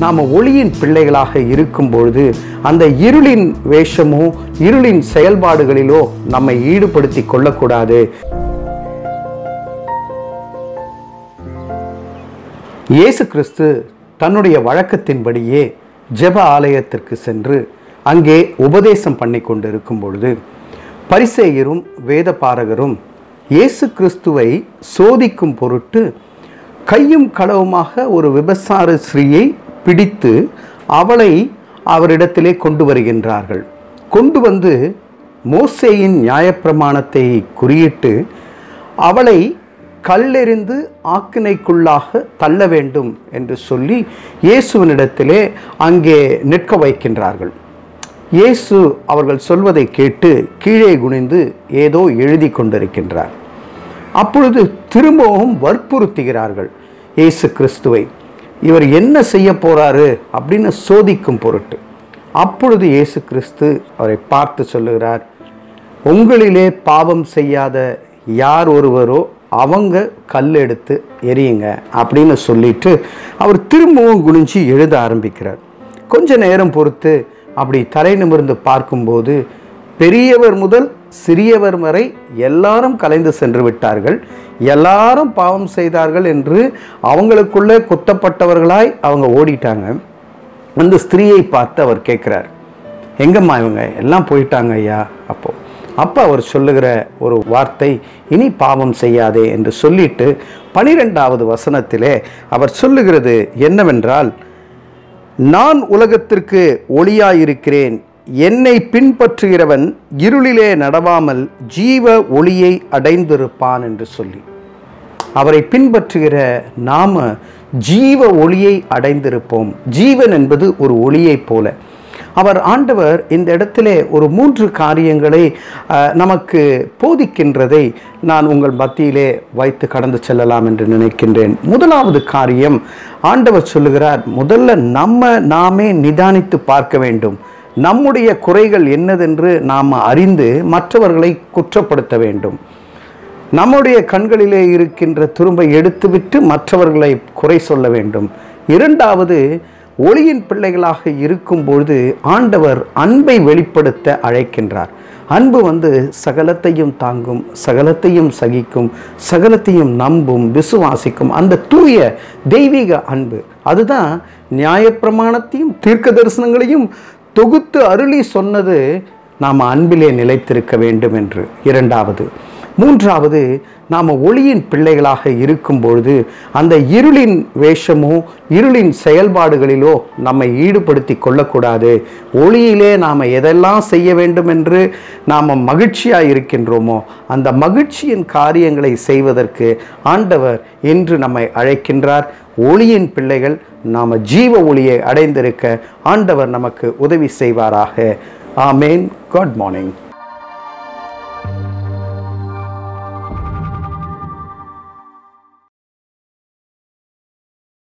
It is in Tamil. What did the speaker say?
நாம் ஒளியின் பிள்ளைகளாக இருக்கும் பொழுது அந்த இருளின் வேஷமோ இருளின் செயல்பாடுகளிலோ நம்மை ஈடுபடுத்தி கொள்ளக்கூடாது இயேசு கிறிஸ்து தன்னுடைய வழக்கத்தின்படியே ஜெப ஆலயத்திற்கு சென்று அங்கே உபதேசம் பண்ணி கொண்டு இருக்கும் பொழுது பரிசேயரும் வேதபாரகரும் இயேசு கிறிஸ்துவை சோதிக்கும் பொருட்டு கையும் களவுமாக ஒரு விபசார ஸ்ரீயை பிடித்து அவளை அவரிடத்திலே கொண்டு வருகின்றார்கள் கொண்டு வந்து மோசேயின் நியாயப்பிரமாணத்தை குறியிட்டு அவளை கல்லெறிந்து ஆக்கினைக்குள்ளாக தள்ள வேண்டும் என்று சொல்லி இயேசுவினிடத்திலே அங்கே நிற்க வைக்கின்றார்கள் இயேசு அவர்கள் சொல்வதை கேட்டு கீழே குனிந்து ஏதோ எழுதி கொண்டிருக்கின்றார் அப்பொழுது திரும்பவும் வற்புறுத்துகிறார்கள் இயேசு கிறிஸ்துவை இவர் என்ன செய்ய போறாரு அப்படின்னு சோதிக்கும் பொருட்டு அப்பொழுது இயேசு கிறிஸ்து அவரை பார்த்து சொல்லுகிறார் உங்களிலே பாவம் செய்யாத யார் ஒருவரோ அவங்க கல் எடுத்து எரியுங்க அப்படின்னு சொல்லிட்டு அவர் திரும்பவும் குனிஞ்சு எழுத ஆரம்பிக்கிறார் கொஞ்ச நேரம் பொறுத்து அப்படி தலை நிமிர்ந்து பார்க்கும்போது பெரியவர் முதல் சிறியவர் வரை எல்லாரும் கலைந்து சென்று விட்டார்கள் எல்லாரும் பாவம் செய்தார்கள் என்று அவங்களுக்குள்ளே குத்தப்பட்டவர்களாய் அவங்க ஓடிட்டாங்க அந்த ஸ்திரீயை பார்த்து அவர் கேட்குறார் எங்கம்மா இவங்க எல்லாம் போயிட்டாங்க ஐயா அப்போ அப்போ அவர் சொல்லுகிற ஒரு வார்த்தை இனி பாவம் செய்யாதே என்று சொல்லிட்டு பனிரெண்டாவது வசனத்திலே அவர் சொல்லுகிறது என்னவென்றால் நான் உலகத்திற்கு ஒளியாயிருக்கிறேன் என்னை பின்பற்றுகிறவன் இருளிலே நடவாமல் ஜீவ ஒளியை அடைந்திருப்பான் என்று சொல்லி அவரை பின்பற்றுகிற நாம ஜீவ ஒளியை அடைந்திருப்போம் ஜீவன் என்பது ஒரு ஒளியைப் போல அவர் ஆண்டவர் இந்த இடத்திலே ஒரு மூன்று காரியங்களை அஹ், நமக்கு போதிக்கின்றதை நான் உங்கள் மத்தியிலே வைத்து கடந்து செல்லலாம் என்று நினைக்கின்றேன் முதலாவது காரியம் ஆண்டவர் சொல்லுகிறார் முதல்ல நம்ம நாமே நிதானித்து பார்க்க வேண்டும் நம்முடைய குறைகள் என்னதென்று நாம் அறிந்து மற்றவர்களை குற்றப்படுத்த வேண்டும் நம்முடைய கண்களிலே இருக்கின்ற துரும்பை எடுத்துவிட்டு மற்றவர்களை குறை சொல்ல வேண்டும் இரண்டாவது ஒளியின் பிள்ளைகளாக இருக்கும்பொழுது ஆண்டவர் அன்பை வெளிப்படுத்த அழைக்கின்றார் அன்பு வந்து சகலத்தையும் தாங்கும் சகலத்தையும் சகிக்கும் சகலத்தையும் நம்பும் விசுவாசிக்கும் அந்த தூய தெய்வீக அன்பு அதுதான் நியாயப்பிரமாணத்தையும் தீர்க்க தரிசனங்களையும் தொகுத்து அருளி சொன்னது நாம் அன்பிலே நிலைத்திருக்க வேண்டும் என்று இரண்டாவது மூன்றாவது நாம் ஒளியின் பிள்ளைகளாக இருக்கும் பொழுது அந்த இருளின் வேஷமோ இருளின் செயல்பாடுகளிலோ நம்மை ஈடுபடுத்தி கொள்ளக்கூடாது ஒளியிலே நாம் எதெல்லாம் செய்ய வேண்டும் என்று நாம் மகிழ்ச்சியாக இருக்கின்றோமோ அந்த மகிழ்ச்சியின் காரியங்களை செய்வதற்கு ஆண்டவர் இன்று நம்மை அழைக்கின்றார் ஒளியின் பிள்ளைகள் நாம் ஜீவ ஒளியை அடைந்திருக்க ஆண்டவர் நமக்கு உதவி செய்வாராக ஆமேன் குட் மார்னிங்